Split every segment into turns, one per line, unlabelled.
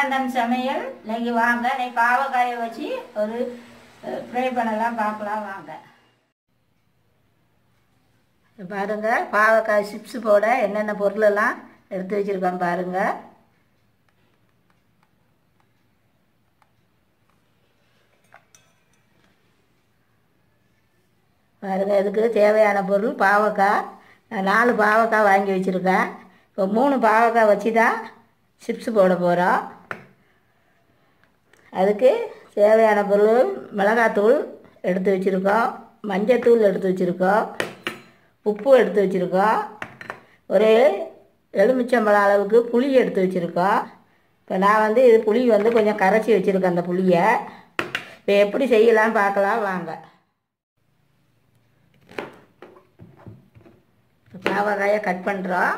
மணிகண்டன் சமையல் இன்னைக்கு வாங்க இன்னைக்கு பாவக்காயை வச்சு ஒரு ஃப்ரை பண்ணலாம் பார்க்கலாம் வாங்க இப்ப பாருங்க பாவக்காய் சிப்ஸ் போட என்னென்ன பொருளெல்லாம் எடுத்து வச்சுருக்கோம் பாருங்க பாருங்க இதுக்கு தேவையான பொருள் பாவக்காய் நான் நாலு பாவக்காய் வாங்கி வச்சுருக்கேன் இப்போ மூணு பாவக்காய் வச்சு தான் சிப்ஸ் போட போகிறோம் அதுக்கு தேவையான பொருள் மிளகாத்தூள் எடுத்து வச்சுருக்கோம் மஞ்சத்தூள் எடுத்து வச்சுருக்கோம் உப்பு எடுத்து வச்சுருக்கோம் ஒரு எலுமிச்சம்பழம் அளவுக்கு புளி எடுத்து வச்சுருக்கோம் இப்போ நான் வந்து இது புளி வந்து கொஞ்சம் கரைச்சி வச்சுருக்கேன் அந்த புளியை இப்போ எப்படி செய்யலாம் பார்க்கலாம் வாங்க பாவக்காயை கட் பண்ணுறோம்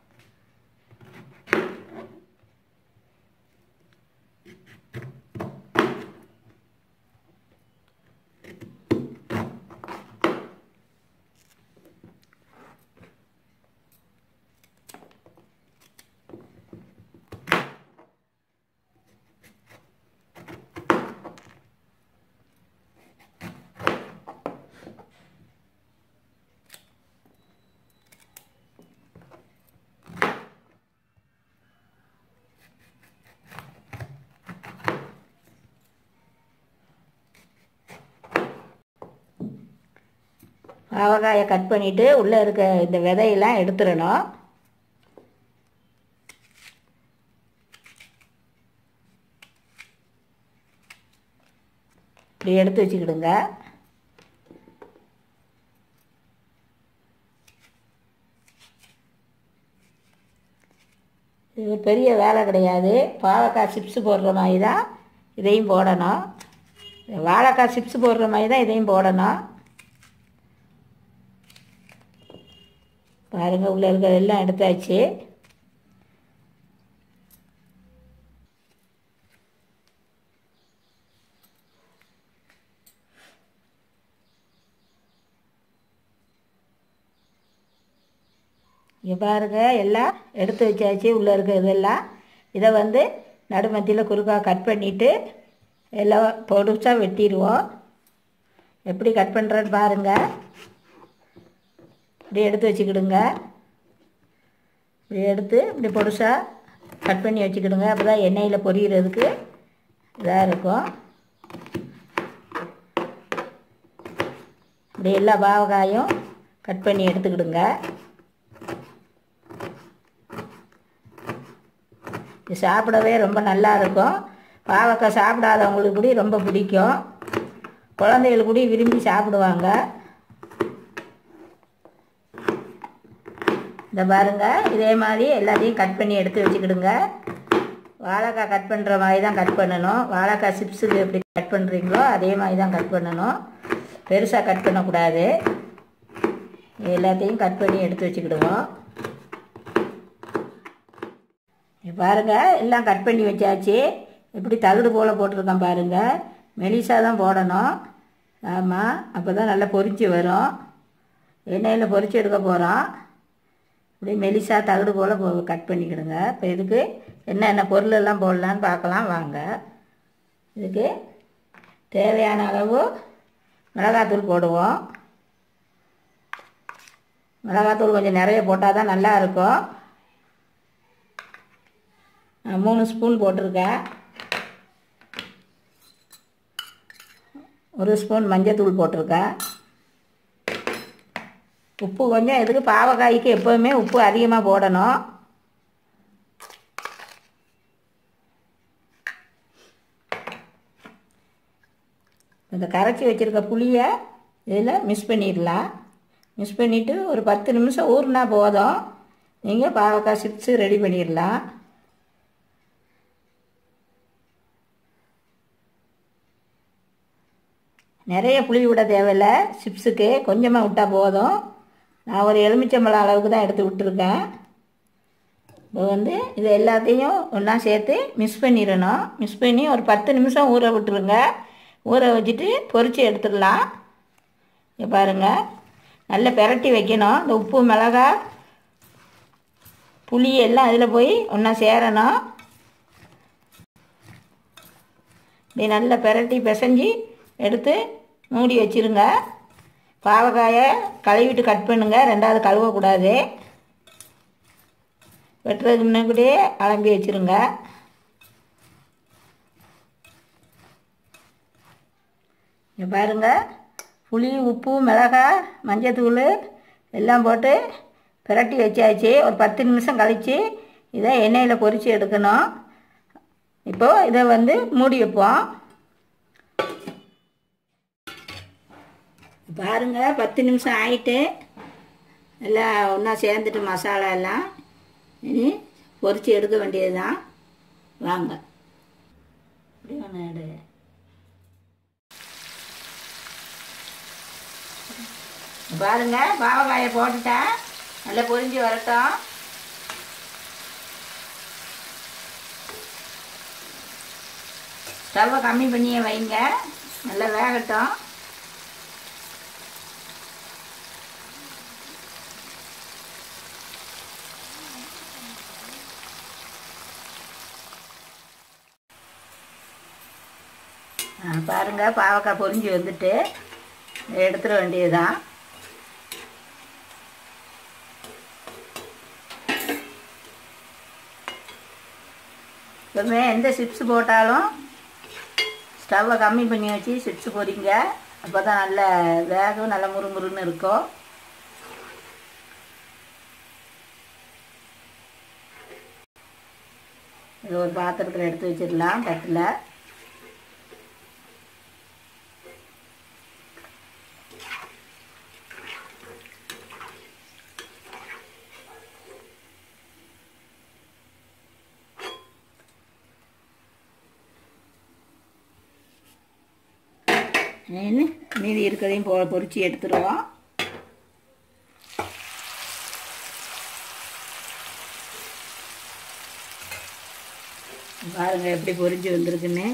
பாவக்காயை கட் பண்ணிவிட்டு உள்ளே இருக்க இந்த விதையெல்லாம் எடுத்துடணும் இப்படி எடுத்து வச்சுக்கிடுங்க இது பெரிய வேலை கிடையாது பாவக்காய் சிப்ஸ் போடுற மாதிரி தான் இதையும் போடணும் வாழைக்காய் சிப்ஸ் போடுற மாதிரி தான் இதையும் போடணும் பாருங்க உள்ள இருக்கிற எல்லாம் எடுத்தாச்சு இங்கே பாருங்க எல்லாம் எடுத்து வச்சாச்சு உள்ளே இருக்க இதெல்லாம் இதை வந்து நடுமத்தியில் குறுக்கா கட் பண்ணிவிட்டு எல்லாம் பொடுசாக வெட்டிடுவோம் எப்படி கட் பண்ணுறேன்னு பாருங்கள் இப்படி எடுத்து வச்சுக்கிடுங்க இப்படி எடுத்து இப்படி பொடுசாக கட் பண்ணி வச்சுக்கிடுங்க அப்போ தான் எண்ணெயில் பொரிகிறதுக்கு இதாக இருக்கும் இப்படி எல்லா பாவக்காயும் கட் பண்ணி எடுத்துக்கிடுங்க இது சாப்பிடவே ரொம்ப நல்லா இருக்கும் பாவக்காய் சாப்பிடாதவங்களுக்கு கூட ரொம்ப பிடிக்கும் குழந்தைகள் கூட விரும்பி சாப்பிடுவாங்க இந்த பாருங்க இதே மாதிரி எல்லாத்தையும் கட் பண்ணி எடுத்து வச்சுக்கிடுங்க வாழைக்காய் கட் பண்ணுற மாதிரி தான் கட் பண்ணணும் வாழைக்காய் சிப்ஸுக்கு எப்படி கட் பண்ணுறீங்களோ அதே மாதிரி தான் கட் பண்ணணும் பெருசாக கட் பண்ணக்கூடாது எல்லாத்தையும் கட் பண்ணி எடுத்து வச்சுக்கிடுவோம் இங்க பாருங்க எல்லாம் கட் பண்ணி வச்சாச்சு இப்படி தகுடு போல் போட்டிருக்கேன் பாருங்க மெலிசா தான் போடணும் ஆமாம் அப்போ தான் நல்லா பொரிச்சு வரும் எண்ணெயில் பொரிச்சு எடுக்க போகிறோம் இப்படி மெலிசா தகுடு போல் போ கட் பண்ணிக்கிடுங்க இப்போ இதுக்கு என்னென்ன பொருள் எல்லாம் போடலான்னு பார்க்கலாம் வாங்க இதுக்கு தேவையான அளவு மிளகாத்தூள் போடுவோம் மிளகாத்தூள் கொஞ்சம் நிறைய போட்டால் தான் நல்லா இருக்கும் நான் மூணு ஸ்பூன் போட்டிருக்கேன் ஒரு ஸ்பூன் மஞ்சத்தூள் போட்டிருக்கேன் உப்பு கொஞ்சம் எதுக்கு பாவக்காய்க்கு எப்போவுமே உப்பு அதிகமாக போடணும் இந்த கரைச்சி வச்சுருக்க புளியை இதில் மிக்ஸ் பண்ணிடலாம் மிக்ஸ் பண்ணிவிட்டு ஒரு பத்து நிமிஷம் ஊறினா போதும் நீங்கள் பாவக்காய் சிப்ஸு ரெடி பண்ணிடலாம் நிறைய புளி விட தேவையில்ல சிப்ஸுக்கு கொஞ்சமாக விட்டால் போதும் நான் ஒரு எலுமிச்சம்பழம் அளவுக்கு தான் எடுத்து விட்டுருக்கேன் இப்போ வந்து இது எல்லாத்தையும் ஒன்றா சேர்த்து மிக்ஸ் பண்ணிடணும் மிக்ஸ் பண்ணி ஒரு பத்து நிமிஷம் ஊற விட்டுருங்க ஊற வச்சுட்டு பொரித்து எடுத்துடலாம் இங்கே பாருங்கள் நல்லா பெரட்டி வைக்கணும் இந்த உப்பு மிளகா புளி எல்லாம் அதில் போய் ஒன்றா சேரணும் இப்படி நல்லா பிரட்டி பிசைஞ்சு எடுத்து மூடி வச்சிருங்க பாவக்காயை கழுவிட்டு கட் பண்ணுங்க ரெண்டாவது கழுவக்கூடாது வெட்டுறதுக்கு முன்னாடியே அலம்பி வச்சுருங்க இங்கே பாருங்கள் புளி உப்பு மிளகாய் மஞ்சத்தூள் எல்லாம் போட்டு பிரட்டி வச்சாச்சு ஒரு பத்து நிமிஷம் கழித்து இதை எண்ணெயில் பொரித்து எடுக்கணும் இப்போது இதை வந்து மூடி வைப்போம் பாருங்கள் பத்து நிமிஷம் ஆயிட்டு எல்லாம் ஒன்றா சேர்ந்துட்டு மசாலா எல்லாம் இனி பொரித்து எடுக்க வேண்டியது தான் வாங்க இப்படி ஒன்று எடு பாருங்க பாவக்காயை போட்டுட்டேன் நல்லா பொரிஞ்சு வரட்டும் ஸ்டவ்வை கம்மி பண்ணியே வைங்க நல்லா வேகட்டும் ஆ, பாருங்க பாவக்காய் பொரிஞ்சு வந்துட்டு எடுத்துட வேண்டியதுதான் எப்பவுமே எந்த சிப்ஸ் போட்டாலும் ஸ்டவ்வை கம்மி பண்ணி வச்சு சிப்ஸ் பொரிங்க அப்போ தான் நல்ல வேகம் நல்ல முறுமுறுன்னு இருக்கும் இது ஒரு பாத்திரத்தில் எடுத்து வச்சிடலாம் தட்டில் மீன் மீதி இருக்கிறதையும் போ பொரிச்சு எடுத்துருவோம் பாருங்க எப்படி பொரிஞ்சு வந்திருக்குன்னு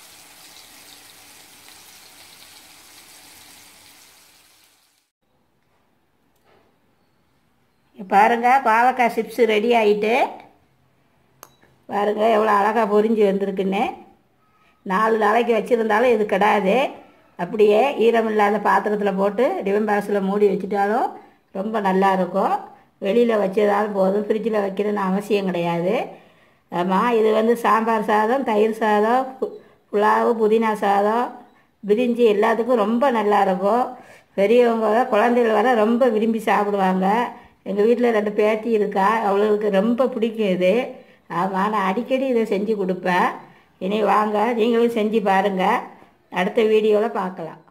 பாருங்க பாவக்காய் சிப்ஸ் ரெடி ஆயிட்டு பாருங்க எவ்வளோ அழகாக பொரிஞ்சு வந்திருக்குன்னு நாலு நாளைக்கு வச்சுருந்தாலும் இது கிடாது அப்படியே ஈரமில்லாத பாத்திரத்தில் போட்டு டிஃபன் பாக்ஸில் மூடி வச்சுட்டாலும் ரொம்ப நல்லா இருக்கும் வெளியில் வச்சதாலும் போதும் ஃப்ரிட்ஜில் வைக்கணும்னு அவசியம் கிடையாது ஆமாம் இது வந்து சாம்பார் சாதம் தயிர் சாதம் பு- புலாவு புதினா சாதம் பிரிஞ்சி எல்லாத்துக்கும் ரொம்ப நல்லா இருக்கும் பெரியவங்க குழந்தைகள் வர ரொம்ப விரும்பி சாப்பிடுவாங்க எங்கள் வீட்டில் ரெண்டு பேத்தி இருக்கா அவளுக்கு ரொம்ப பிடிக்கும் இது ஆமாம் நான் அடிக்கடி இதை செஞ்சு கொடுப்பேன் இனி வாங்க நீங்களும் செஞ்சு பாருங்கள் அடுத்த வீடியோவில் பார்க்கலாம்